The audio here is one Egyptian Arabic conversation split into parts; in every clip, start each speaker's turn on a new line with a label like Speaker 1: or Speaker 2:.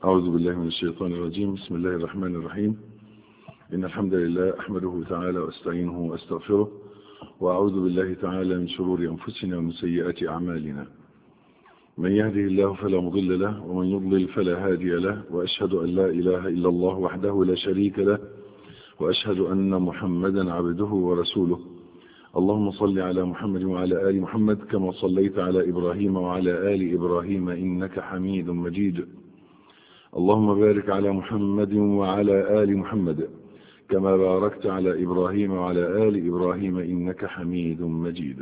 Speaker 1: أعوذ بالله من الشيطان الرجيم بسم الله الرحمن الرحيم إن الحمد لله أحمده تعالى وأستعينه وأستغفره وأعوذ بالله تعالى من شرور أنفسنا ومن سيئات أعمالنا من يهده الله فلا مضل له ومن يضلل فلا هادي له وأشهد أن لا إله إلا الله وحده لا شريك له وأشهد أن محمدا عبده ورسوله اللهم صل على محمد وعلى آل محمد كما صليت على إبراهيم وعلى آل إبراهيم إنك حميد مجيد اللهم بارك على محمد وعلى آل محمد كما باركت على إبراهيم وعلى آل إبراهيم إنك حميد مجيد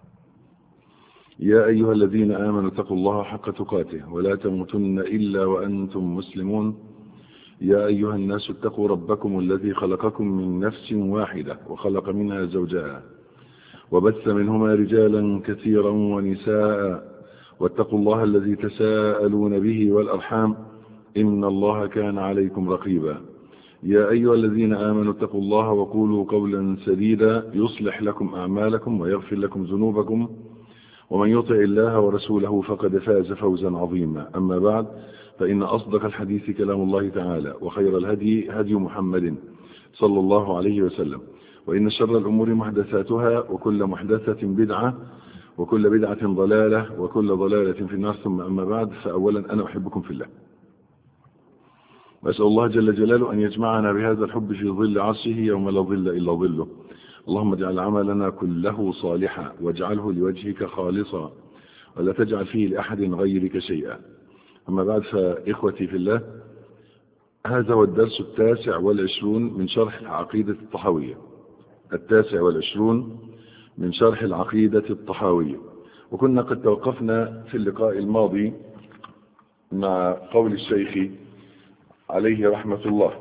Speaker 1: يا أيها الذين آمنوا اتقوا الله حق تقاته ولا تموتن إلا وأنتم مسلمون يا أيها الناس اتقوا ربكم الذي خلقكم من نفس واحدة وخلق منها زوجها وبث منهما رجالا كثيرا ونساء واتقوا الله الذي تساءلون به والأرحام إن الله كان عليكم رقيبا يا أيها الذين آمنوا اتقوا الله وقولوا قولا سديدا يصلح لكم أعمالكم ويغفر لكم ذنوبكم ومن يطع الله ورسوله فقد فاز فوزا عظيما أما بعد فإن أصدق الحديث كلام الله تعالى وخير الهدي هدي محمد صلى الله عليه وسلم وإن شر الأمور محدثاتها وكل محدثة بدعة وكل بدعة ضلالة وكل ضلالة في النار ثم أما بعد فأولا أنا أحبكم في الله وأسأل الله جل جلاله أن يجمعنا بهذا الحب في ظل عرشه يوم لا ظل إلا ظله اللهم اجعل عملنا كله صالحا واجعله لوجهك خالصا ولا تجعل فيه لأحد غيرك شيئا أما بعد فإخوتي في الله هذا هو الدرس التاسع والعشرون من شرح العقيدة الطحاوية التاسع والعشرون من شرح العقيدة الطحاوية وكنا قد توقفنا في اللقاء الماضي مع قول الشيخ عليه رحمة الله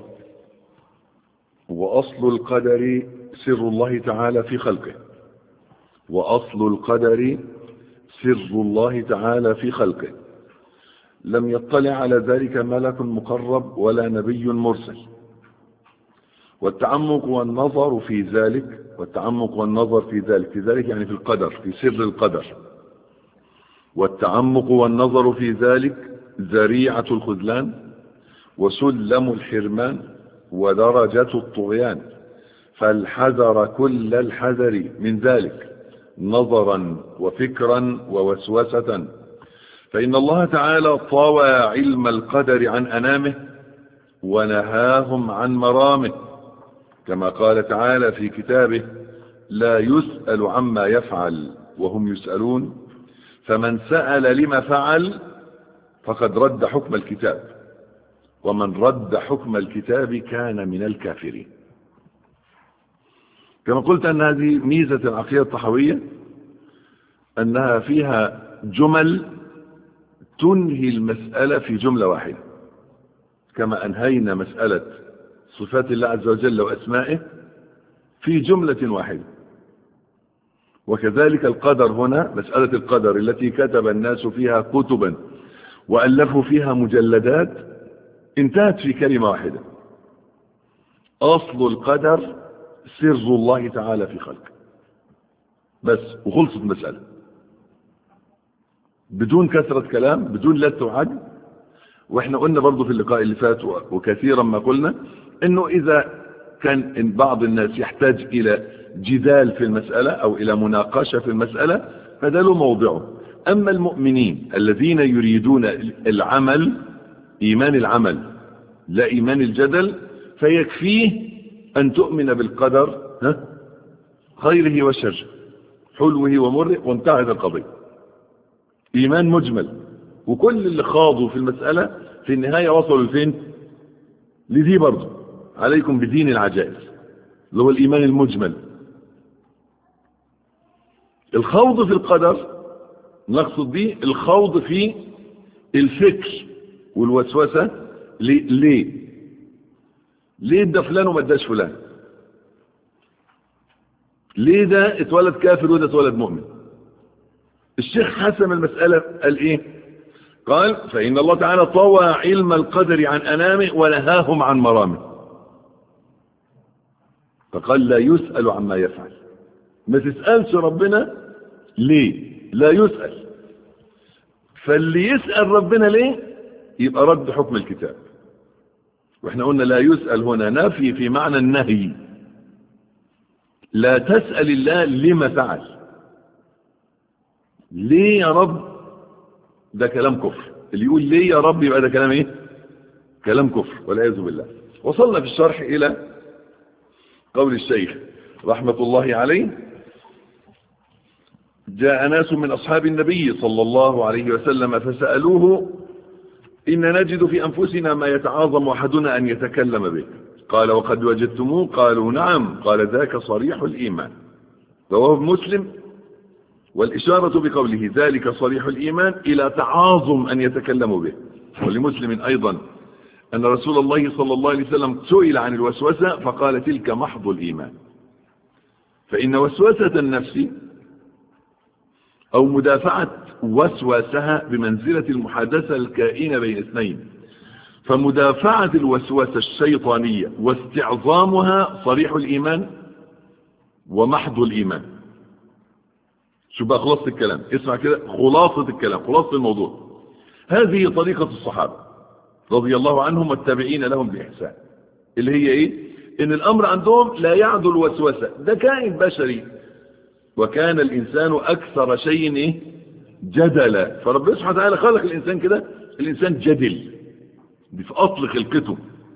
Speaker 1: وأصل القدر سر الله تعالى في خلقه وأصل القدر سر الله تعالى في خلقه لم يطلع على ذلك ملك مقرب ولا نبي مرسل والتعمق والنظر في ذلك والتعمق والنظر في ذلك في ذلك يعني في القدر في سر القدر والتعمق والنظر في ذلك ذريعة الخذلان وسلم الحرمان ودرجة الطغيان فالحذر كل الحذر من ذلك نظرا وفكرا ووسوسة فإن الله تعالى طوى علم القدر عن أنامه ونهاهم عن مرامه كما قال تعالى في كتابه لا يسأل عما يفعل وهم يسألون فمن سأل لما فعل فقد رد حكم الكتاب ومن رد حكم الكتاب كان من الكافرين كما قلت أن هذه ميزة العقيدة الطحوية أنها فيها جمل تنهي المسألة في جملة واحدة كما أنهينا مسألة صفات الله عز وجل وأسمائه في جملة واحدة وكذلك القدر هنا مسألة القدر التي كتب الناس فيها كتبا وألفوا فيها مجلدات انتهت في كلمة واحدة أصل القدر سر الله تعالى في خلقه بس وخلصت المسألة بدون كثرة كلام بدون لت وعد واحنا قلنا برضو في اللقاء اللي فات وكثيرا ما قلنا انه اذا كان إن بعض الناس يحتاج الى جدال في المسألة او الى مناقشة في المسألة فده له موضعه اما المؤمنين الذين يريدون العمل ايمان العمل لا ايمان الجدل فيكفيه ان تؤمن بالقدر ها خيره وشره حلوه ومره وانتهت القضية ايمان مجمل وكل اللي خاضوا في المسألة في النهاية وصلوا لفين لذي برضه عليكم بدين العجائز اللي هو الإيمان المجمل الخوض في القدر نقصد به الخوض في الفكر والوسوسة ليه ليه ده فلان وما اداش فلان ليه ده اتولد كافر وده اتولد مؤمن الشيخ حسم المسألة قال ايه قال فإن الله تعالى طوى علم القدر عن أنامه ونهاهم عن مرامه فقال لا يسأل عما يفعل ما تسألش ربنا ليه لا يسأل فاللي يسأل ربنا ليه يبقى رد حكم الكتاب واحنا قلنا لا يسأل هنا نفي في معنى النهي لا تسأل الله لما فعل ليه يا رب ده كلام كفر اللي يقول ليه يا رب يبقى ده كلام ايه كلام كفر والعياذ بالله وصلنا في الشرح الى قول الشيخ رحمة الله عليه جاء ناس من أصحاب النبي صلى الله عليه وسلم فسألوه إن نجد في أنفسنا ما يتعاظم أحدنا أن يتكلم به قال وقد وجدتموه قالوا نعم قال ذاك صريح الإيمان رواه مسلم والإشارة بقوله ذلك صريح الإيمان إلى تعاظم أن يتكلموا به ولمسلم أيضا أن رسول الله صلى الله عليه وسلم سئل عن الوسوسة فقال تلك محض الإيمان فإن وسوسة النفس أو مدافعة وسوسها بمنزلة المحادثة الكائنة بين اثنين فمدافعة الوسوسة الشيطانية واستعظامها صريح الإيمان ومحض الإيمان شو بقى خلاصة الكلام اسمع كده خلاصة الكلام خلاصة الموضوع هذه طريقة الصحابة رضي الله عنهم والتابعين لهم بإحسان اللي هي ايه ان الامر عندهم لا يعدو الوسوسة ده كائن بشري وكان الانسان اكثر شيء ايه جدلا فربنا سبحانه وتعالى خلق الانسان كده الانسان جدل دي في اصل خلقته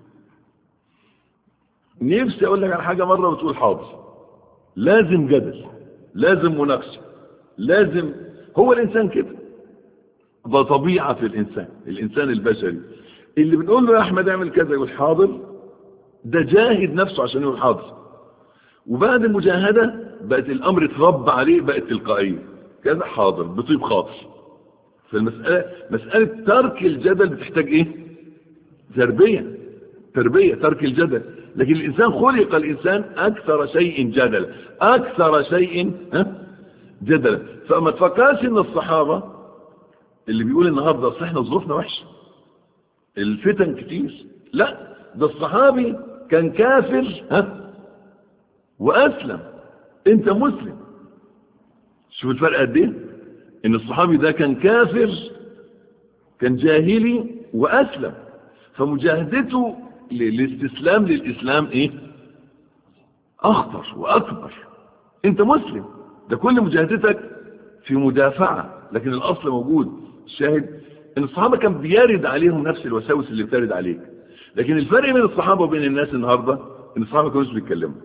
Speaker 1: نفسي اقول لك على حاجة مرة وتقول حاضر لازم جدل لازم مناقشة لازم هو الانسان كده ده طبيعة في الانسان الانسان البشري اللي بنقول له يا احمد اعمل كذا يقول حاضر ده جاهد نفسه عشان يقول حاضر وبعد المجاهدة بقت الامر اتربى عليه بقت تلقائية كذا حاضر بطيب خاطر فالمسألة مسألة ترك الجدل بتحتاج ايه تربية تربية ترك الجدل لكن الانسان خلق الانسان اكثر شيء جدلا اكثر شيء ها جدلا فما تفكرش ان الصحابة اللي بيقول النهاردة اصل احنا ظروفنا وحشه الفتن كتير لا ده الصحابي كان كافر ها واسلم انت مسلم شوف الفرق قد ايه ان الصحابي ده كان كافر كان جاهلي واسلم فمجاهدته للاستسلام للاسلام ايه اخطر واكبر انت مسلم ده كل مجاهدتك في مدافعة لكن الاصل موجود الشاهد ان الصحابة كان بيرد عليهم نفس الوساوس اللي بترد عليك لكن الفرق بين الصحابة وبين الناس النهاردة ان الصحابة كانوش بيتكلموا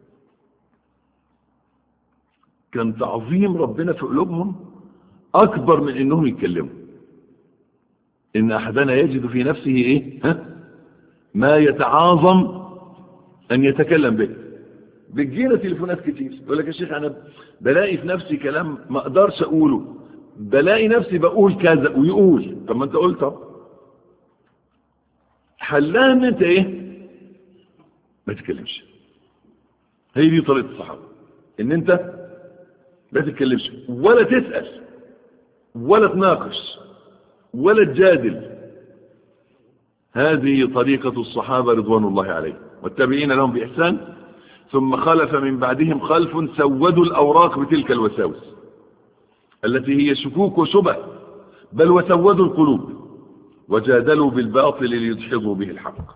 Speaker 1: كان تعظيم ربنا في قلوبهم اكبر من انهم يتكلموا ان احدنا يجد في نفسه ايه ها ما يتعاظم ان يتكلم به بتجينا تليفونات كتير يقول لك يا شيخ انا بلاقي في نفسي كلام ما اقدرش اقوله بلاقي نفسي بقول كذا ويقول طب ما انت قلت طب حلها ان انت ايه ما تتكلمش هي دي طريقه الصحابه ان انت ما تتكلمش ولا تسال ولا تناقش ولا تجادل هذه طريقة الصحابة رضوان الله عليهم والتابعين لهم بإحسان ثم خلف من بعدهم خلف سودوا الأوراق بتلك الوساوس التي هي شكوك وشبه بل وسودوا القلوب وجادلوا بالباطل ليدحضوا به الحق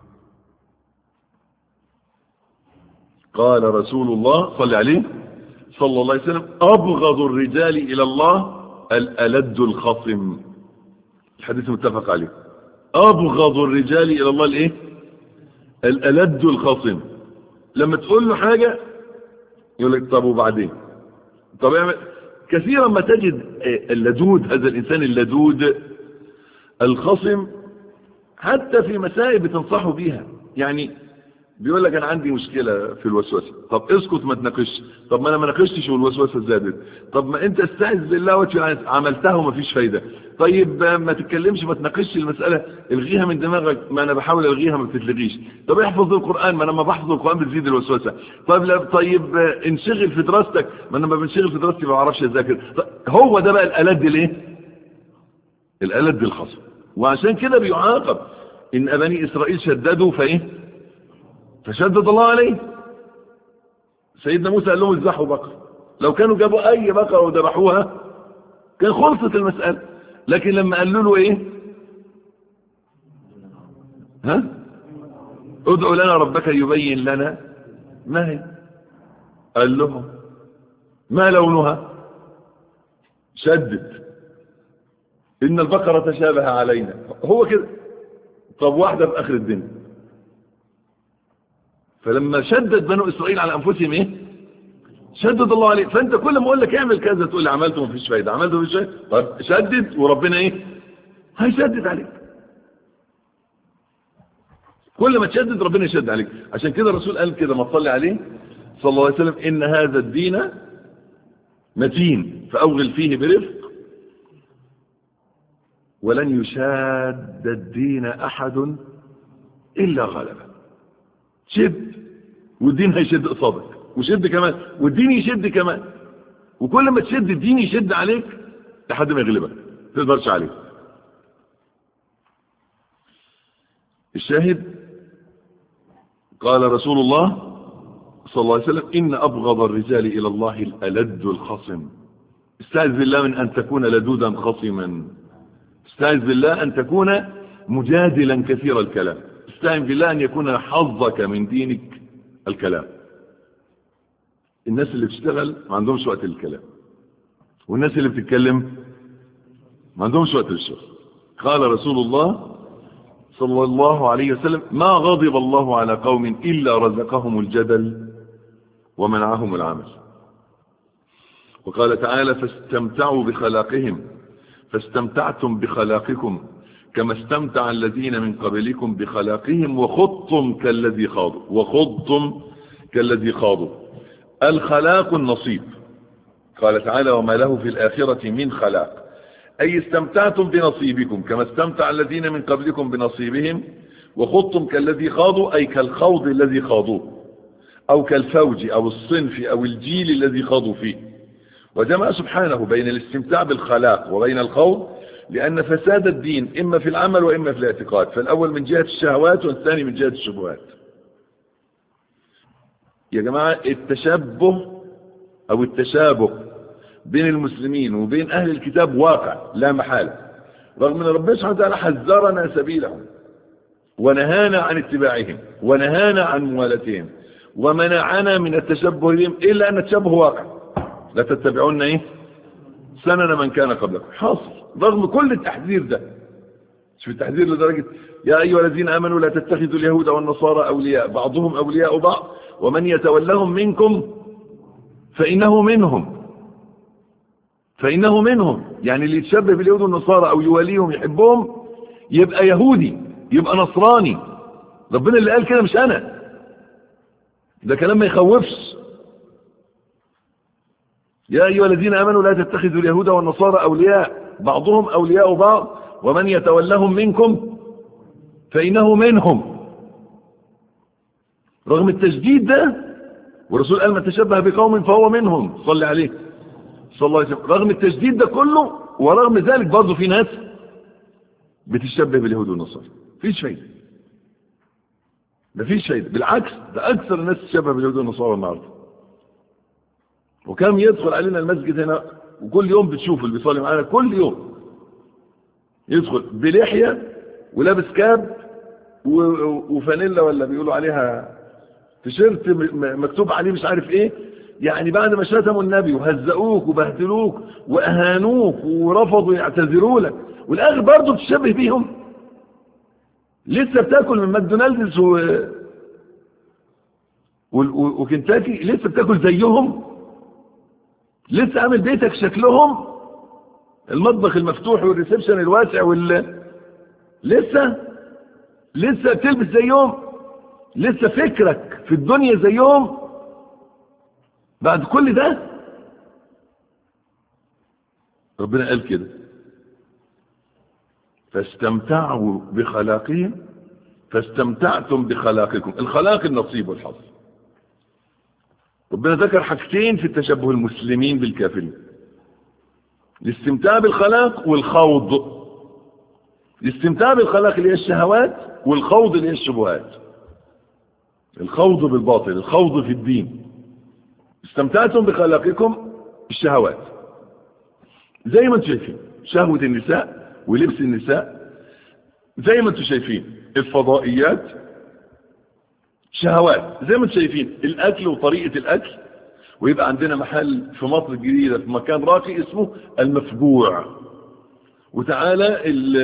Speaker 1: قال رسول الله صلى عليه صلى الله عليه وسلم أبغض الرجال إلى الله الألد الخصم الحديث متفق عليه أبغض الرجال إلى الله الإيه الألد الخصم لما تقول له حاجة يقول لك طب وبعدين طب يعمل كثيرا ما تجد اللدود هذا الإنسان اللدود الخصم حتى في مسائل بتنصحه بيها يعني بيقول لك انا عندي مشكلة في الوسوسة طب اسكت ما تناقشش طب ما انا ما ناقشتش والوسوسة زادت طب ما انت استعذ بالله وجه عملتها وما فيش فايدة طيب ما تتكلمش ما تناقشش المسألة الغيها من دماغك ما انا بحاول الغيها ما بتتلغيش طب احفظ القرآن ما انا ما بحفظ القرآن بتزيد الوسوسة طيب لا طيب انشغل في دراستك ما انا ما بنشغل في دراستي ما بعرفش اذاكر هو ده بقى الالد الايه الالد الخصم وعشان كده بيعاقب ان بني اسرائيل شددوا فايه فشدد الله عليه سيدنا موسى قال لهم اذبحوا بقرة لو كانوا جابوا اي بقرة وذبحوها كان خلصت المسألة لكن لما قالوا له ايه ها ادعوا لنا ربك يبين لنا ما هي قال لهم ما لونها شدد إن البقرة تشابه علينا هو كده طب واحدة في آخر الدنيا فلما شدد بنو إسرائيل على أنفسهم إيه شدد الله عليه فأنت كل ما أقول لك اعمل كذا تقول لي عملته مفيش فايدة عملته مفيش فايدة طب شدد وربنا إيه هيشدد عليك كل ما تشدد ربنا يشدد عليك عشان كده الرسول قال كده ما تصلي عليه صلى الله عليه وسلم إن هذا الدين متين فأوغل فيه برفق ولن يشاد الدين أحد إلا غلبه شد والدين هيشد قصادك وشد كمان والدين يشد كمان وكل ما تشد الدين يشد عليك لحد ما يغلبك تقدرش عليه الشاهد قال رسول الله صلى الله عليه وسلم إن أبغض الرجال إلى الله الألد الخصم استعذ بالله من أن تكون لدودا خصما استعذ بالله أن تكون مجادلا كثير الكلام استعذ بالله أن يكون حظك من دينك الكلام الناس اللي بتشتغل ما عندهمش وقت للكلام والناس اللي بتتكلم ما عندهمش وقت للشغل قال رسول الله صلى الله عليه وسلم ما غضب الله على قوم إلا رزقهم الجدل ومنعهم العمل وقال تعالى فاستمتعوا بخلاقهم فاستمتعتم بخلاقكم كما استمتع الذين من قبلكم بخلاقهم وخضتم كالذي خاضوا وخضتم كالذي خاضوا الخلاق النصيب قال تعالى وما له في الآخرة من خلاق أي استمتعتم بنصيبكم كما استمتع الذين من قبلكم بنصيبهم وخضتم كالذي خاضوا أي كالخوض الذي خاضوه أو كالفوج أو الصنف أو الجيل الذي خاضوا فيه وجمع سبحانه بين الاستمتاع بالخلاق وبين الخوض لأن فساد الدين إما في العمل وإما في الاعتقاد فالأول من جهة الشهوات والثاني من جهة الشبهات يا جماعة التشبه أو التشابه بين المسلمين وبين أهل الكتاب واقع لا محالة رغم أن ربنا سبحانه وتعالى حذرنا سبيلهم ونهانا عن اتباعهم ونهانا عن موالتهم ومنعنا من التشبه بهم إلا أن التشبه واقع لا تتبعون إيه سنن من كان قبلكم حاصل رغم كل التحذير ده شوف التحذير لدرجة يا أيها الذين آمنوا لا تتخذوا اليهود والنصارى أولياء بعضهم أولياء بعض ومن يتولهم منكم فإنه منهم فإنه منهم يعني اللي يتشبه باليهود والنصارى أو يواليهم يحبهم يبقى يهودي يبقى نصراني ربنا اللي قال كده مش أنا ده كلام ما يخوفش يا أيها الذين آمنوا لا تتخذوا اليهود والنصارى أولياء بعضهم أولياء بعض ومن يتولهم منكم فإنه منهم رغم التجديد ده والرسول قال من تشبه بقوم فهو منهم صلى عليه صلى الله عليه وسلم رغم التجديد ده كله ورغم ذلك برضه في ناس بتشبه باليهود والنصارى مفيش فايده مفيش فايده بالعكس ده اكثر الناس تشبه باليهود والنصارى النهارده وكم يدخل علينا المسجد هنا وكل يوم بتشوف اللي بيصلي معانا كل يوم يدخل بلحيه ولابس كاب وفانيلا ولا بيقولوا عليها تيشيرت مكتوب عليه مش عارف ايه يعني بعد ما شتموا النبي وهزقوك وبهدلوك واهانوك ورفضوا يعتذروا لك والاخر برضه تشبه بيهم لسه بتاكل من ماكدونالدز و... و... وكنتاكي لسه بتاكل زيهم لسه عامل بيتك شكلهم المطبخ المفتوح والريسبشن الواسع وال لسه لسه بتلبس زيهم لسه فكرك في الدنيا زيهم بعد كل ده ربنا قال كده فاستمتعوا بخلاقهم فاستمتعتم بخلاقكم الخلاق النصيب والحظ ربنا ذكر حاجتين في التشبه المسلمين بالكافرين الاستمتاع بالخلاق والخوض الاستمتاع بالخلاق اللي هي الشهوات والخوض اللي هي الشبهات الخوض بالباطل الخوض في الدين استمتعتم بخلاقكم الشهوات زي ما انتم شايفين شهوة النساء ولبس النساء زي ما انتم شايفين الفضائيات شهوات زي ما انتم شايفين الاكل وطريقة الاكل ويبقى عندنا محل في مصر الجديدة في مكان راقي اسمه المفجوع وتعالى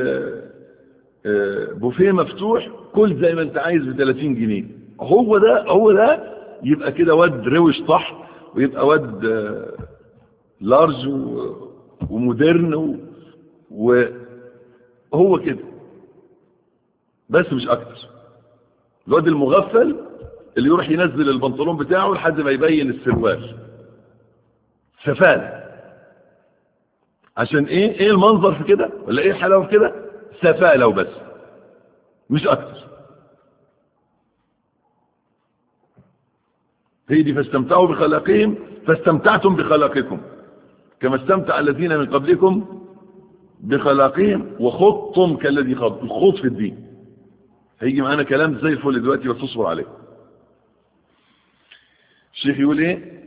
Speaker 1: بوفيه مفتوح كل زي ما انت عايز ب 30 جنيه هو ده هو ده يبقى كده واد روش طح ويبقى واد لارج ومودرن وهو كده بس مش اكتر الواد المغفل اللي يروح ينزل البنطلون بتاعه لحد ما يبين السروال سفالة عشان ايه ايه المنظر في كده ولا ايه الحلاوه في كده سفالة وبس مش اكتر هي دي فاستمتعوا بخلاقهم فاستمتعتم بخلاقكم كما استمتع الذين من قبلكم بخلاقهم وخضتم كالذي خض الخوض في الدين هيجي معانا كلام زي الفل دلوقتي بس تصبر عليه الشيخ يقول ايه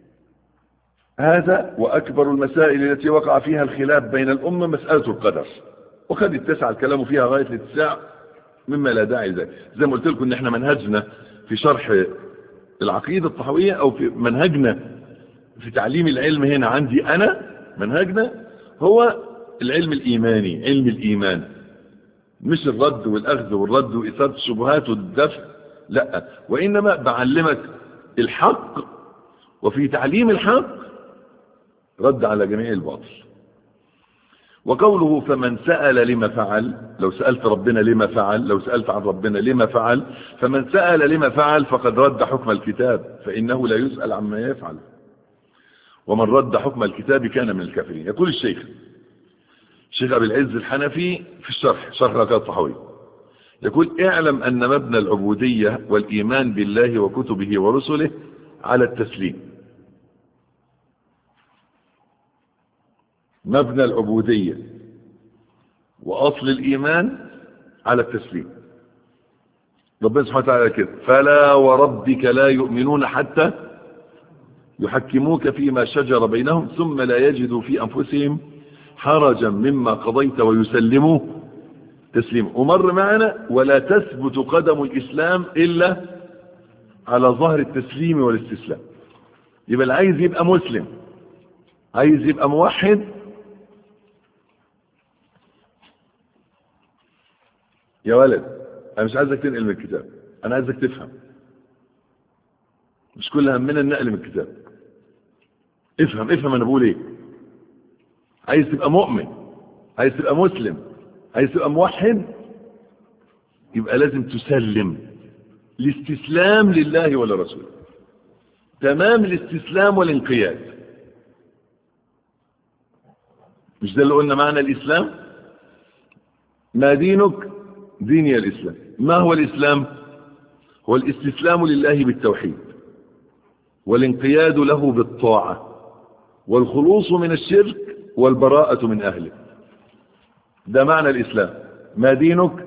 Speaker 1: هذا واكبر المسائل التي وقع فيها الخلاف بين الامه مساله القدر وقد اتسع الكلام فيها غايه الاتساع مما لا داعي ذلك زي ما قلت لكم ان احنا منهجنا في شرح العقيده الطحويه او في منهجنا في تعليم العلم هنا عندي انا منهجنا هو العلم الايماني علم الايمان مش الرد والاخذ والرد واثاره الشبهات والدفع لا وانما بعلمك الحق وفي تعليم الحق رد على جميع الباطل وقوله فمن سأل لما فعل لو سألت ربنا لما فعل لو سألت عن ربنا لما فعل فمن سأل لما فعل فقد رد حكم الكتاب فإنه لا يسأل عما يفعل ومن رد حكم الكتاب كان من الكافرين يقول الشيخ الشيخ أبي العز الحنفي في الشرح شرح ركات الطحوي يقول اعلم أن مبنى العبودية والإيمان بالله وكتبه ورسله على التسليم مبنى العبودية وأصل الإيمان على التسليم ربنا سبحانه وتعالى كده فلا وربك لا يؤمنون حتى يحكموك فيما شجر بينهم ثم لا يجدوا في أنفسهم حرجا مما قضيت ويسلموا تسليم ومر معنا ولا تثبت قدم الإسلام إلا على ظهر التسليم والاستسلام يبقى اللي عايز يبقى مسلم عايز يبقى موحد يا ولد انا مش عايزك تنقل من الكتاب انا عايزك تفهم مش كل همنا النقل من الكتاب افهم افهم انا بقول ايه عايز تبقى مؤمن عايز تبقى مسلم عايز تبقى موحد يبقى لازم تسلم الاستسلام لله ولرسوله تمام الاستسلام والانقياد مش ده اللي قلنا معنى الاسلام ما دينك ديني الإسلام ما هو الإسلام هو الاستسلام لله بالتوحيد والانقياد له بالطاعة والخلوص من الشرك والبراءة من أهله ده معنى الإسلام ما دينك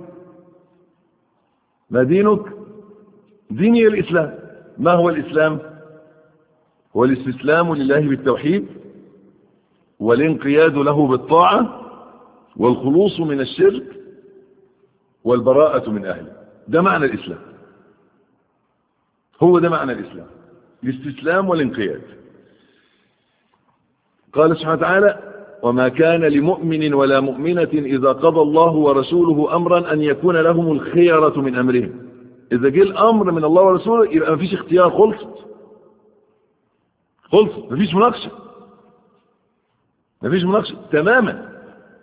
Speaker 1: ما دينك ديني الإسلام ما هو الإسلام هو الاستسلام لله بالتوحيد والانقياد له بالطاعة والخلوص من الشرك والبراءة من أهله ده معنى الإسلام هو ده معنى الإسلام الاستسلام والانقياد قال سبحانه وتعالى وما كان لمؤمن ولا مؤمنة إذا قضى الله ورسوله أمرا أن يكون لهم الخيرة من أمرهم إذا جه الأمر من الله ورسوله يبقى مفيش اختيار خلصت خلصت مفيش مناقشة مفيش مناقشة تماما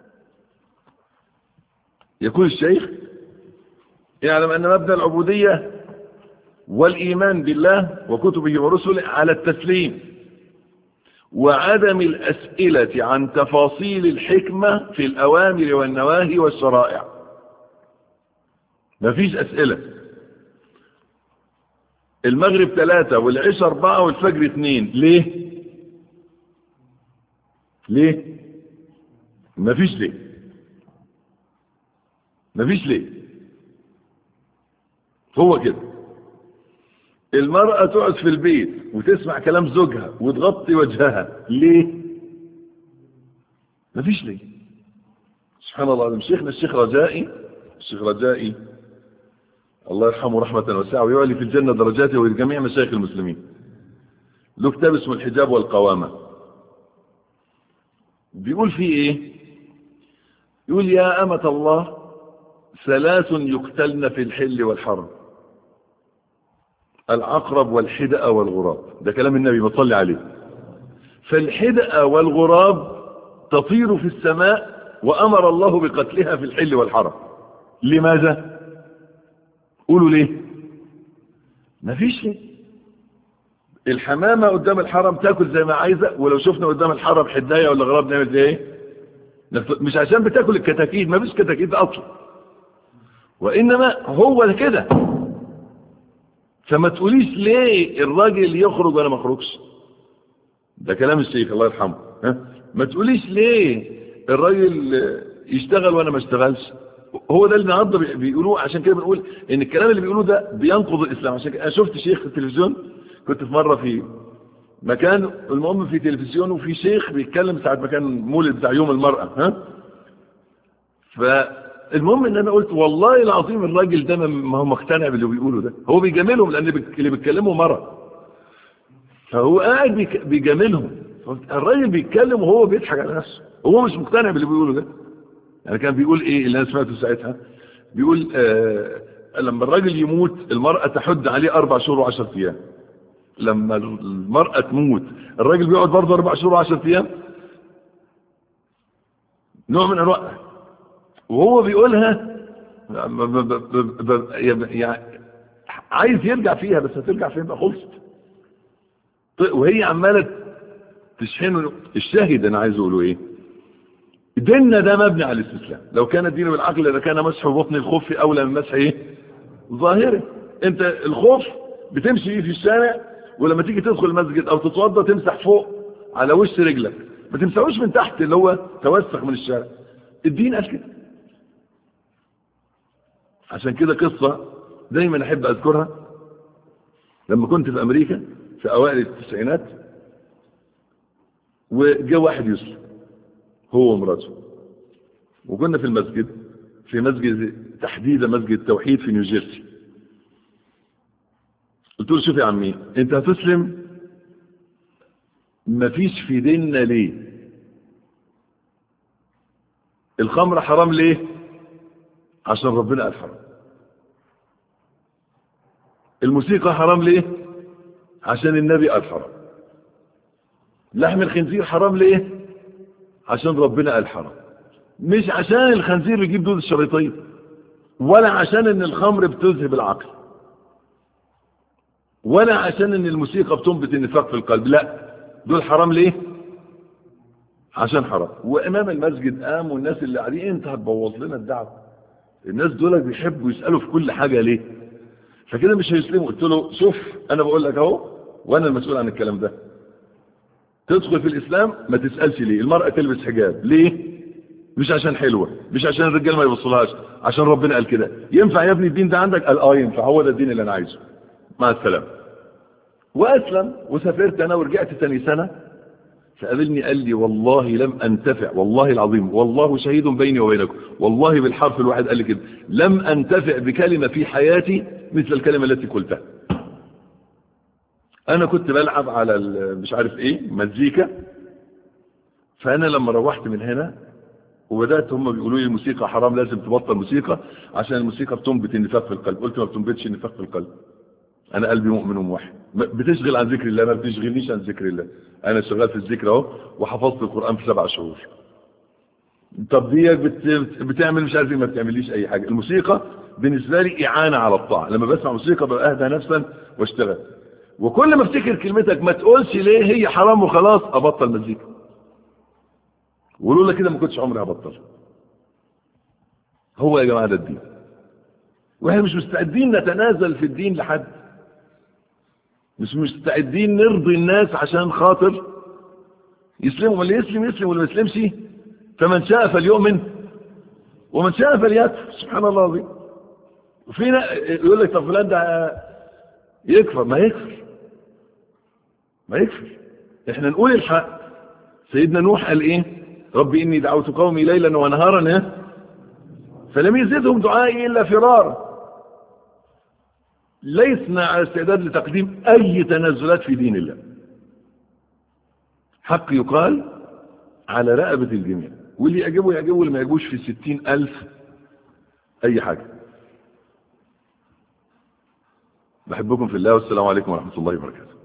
Speaker 1: يقول الشيخ يعلم أن مبنى العبودية والإيمان بالله وكتبه ورسله على التسليم وعدم الأسئلة عن تفاصيل الحكمة في الأوامر والنواهي والشرائع مفيش أسئلة المغرب ثلاثة والعشاء أربعة والفجر اثنين ليه ليه مفيش ليه مفيش ليه هو كده المرأة تقعد في البيت وتسمع كلام زوجها وتغطي وجهها ليه مفيش ليه سبحان الله العظيم شيخنا الشيخ رجائي الشيخ رجائي الله يرحمه رحمة واسعة ويعلي في الجنة درجاته ولجميع مشايخ المسلمين له كتاب اسمه الحجاب والقوامة بيقول فيه ايه يقول يا أمة الله ثلاث يقتلن في الحل والحرم العقرب والحدأ والغراب ده كلام النبي بصلي عليه فالحدأ والغراب تطير في السماء وأمر الله بقتلها في الحل والحرم لماذا قولوا ليه ما فيش ليه الحمامة قدام الحرم تاكل زي ما عايزة ولو شفنا قدام الحرم حداية ولا غراب نعمل زي ايه مش عشان بتاكل الكتاكيت ما فيش كتاكيت اصلا وانما هو كده فما تقوليش ليه الراجل يخرج وانا ما اخرجش ده كلام الشيخ الله يرحمه ها ما تقوليش ليه الراجل يشتغل وانا ما اشتغلش هو ده اللي النهارده بيقولوه عشان كده بنقول ان الكلام اللي بيقولوه ده بينقض الاسلام عشان كده انا شفت شيخ في التلفزيون كنت في مره في مكان المهم في تلفزيون وفي شيخ بيتكلم ساعه ما كان مولد بتاع يوم المراه ها فالمهم ان انا قلت والله العظيم الراجل ده ما هو مقتنع باللي بيقوله ده هو بيجاملهم لان اللي بيتكلموا مره فهو قاعد بيجاملهم الراجل بيتكلم وهو بيضحك على نفسه هو مش مقتنع باللي بيقوله ده يعني كان بيقول ايه اللي انا سمعته ساعتها بيقول آه لما الراجل يموت المرأة تحد عليه اربع شهور وعشر ايام لما المرأة تموت الراجل بيقعد برضه اربع شهور وعشر ايام نوع من انواع وهو بيقولها يعني عايز يرجع فيها بس هترجع فين بقى خلصت وهي عمالة تشحنه الشاهد انا عايز اقوله ايه ديننا ده مبني على الاستسلام لو كان الدين بالعقل لكان مسح بطن الخف اولى من مسح ايه ظاهري انت الخوف بتمشي فيه في الشارع ولما تيجي تدخل المسجد او تتوضى تمسح فوق على وش رجلك ما تمسحوش من تحت اللي هو توسخ من الشارع الدين قال كده عشان كده قصة دايما احب اذكرها لما كنت في امريكا في اوائل التسعينات وجاء واحد يسلم هو ومراته وكنا في المسجد في مسجد تحديدا مسجد التوحيد في نيوجيرسي قلت له شوف يا عمي انت هتسلم مفيش في ديننا ليه الخمر حرام ليه عشان ربنا قال حرام الموسيقى حرام ليه عشان النبي قال حرام لحم الخنزير حرام ليه عشان ربنا قال حرام مش عشان الخنزير بيجيب دود الشريطين ولا عشان ان الخمر بتذهب العقل ولا عشان ان الموسيقى بتنبت النفاق في القلب لا دول حرام ليه عشان حرام وامام المسجد قام والناس اللي قاعدين انت هتبوظ لنا الدعوه الناس دول بيحبوا يسالوا في كل حاجه ليه فكده مش هيسلموا قلت له شوف انا بقول لك اهو وانا المسؤول عن الكلام ده تدخل في الاسلام ما تسالش ليه المراه تلبس حجاب ليه مش عشان حلوه مش عشان الرجال ما يبصلهاش عشان ربنا قال كده ينفع يا ابني الدين ده عندك قال اه ينفع هو ده الدين اللي انا عايزه مع السلامه واسلم وسافرت انا ورجعت ثاني سنه فقابلني قال لي والله لم انتفع والله العظيم والله شهيد بيني وبينكم والله بالحرف الواحد قال لي كده لم انتفع بكلمه في حياتي مثل الكلمه التي قلتها انا كنت بلعب على مش عارف ايه مزيكا فانا لما روحت من هنا وبدات هم بيقولوا لي الموسيقى حرام لازم تبطل موسيقى عشان الموسيقى بتنبت النفاق في القلب قلت ما بتنبتش النفاق في القلب انا قلبي مؤمن وموحد بتشغل عن ذكر الله ما بتشغلنيش عن ذكر الله انا شغال في الذكر اهو وحفظت القران في سبع شهور طب دي بت... بتعمل مش عارف ما بتعمليش اي حاجه الموسيقى بالنسبه لي اعانه على الطاعه لما بسمع موسيقى ببقى اهدى نفسا واشتغل وكل ما افتكر كلمتك ما تقولش ليه هي حرام وخلاص ابطل مزيكا ولولا كده ما كنتش عمري هبطل هو يا جماعه ده الدين واحنا مش مستعدين نتنازل في الدين لحد مش مستعدين نرضي الناس عشان خاطر يسلموا واللي يسلم يسلم واللي ما يسلمش فمن شاء فليؤمن ومن شاء فليكفر سبحان الله العظيم وفينا يقول لك طب فلان ده يكفر ما يكفر ما يكفر احنا نقول الحق سيدنا نوح قال ايه ربي اني دعوت قومي ليلا ونهارا فلم يزدهم دعائي الا فرارا ليسنا على استعداد لتقديم أي تنازلات في دين الله حق يقال على رقبة الجميع واللي يعجبه يعجبه واللي ما يعجبوش في ستين ألف أي حاجة بحبكم في الله والسلام عليكم ورحمة الله وبركاته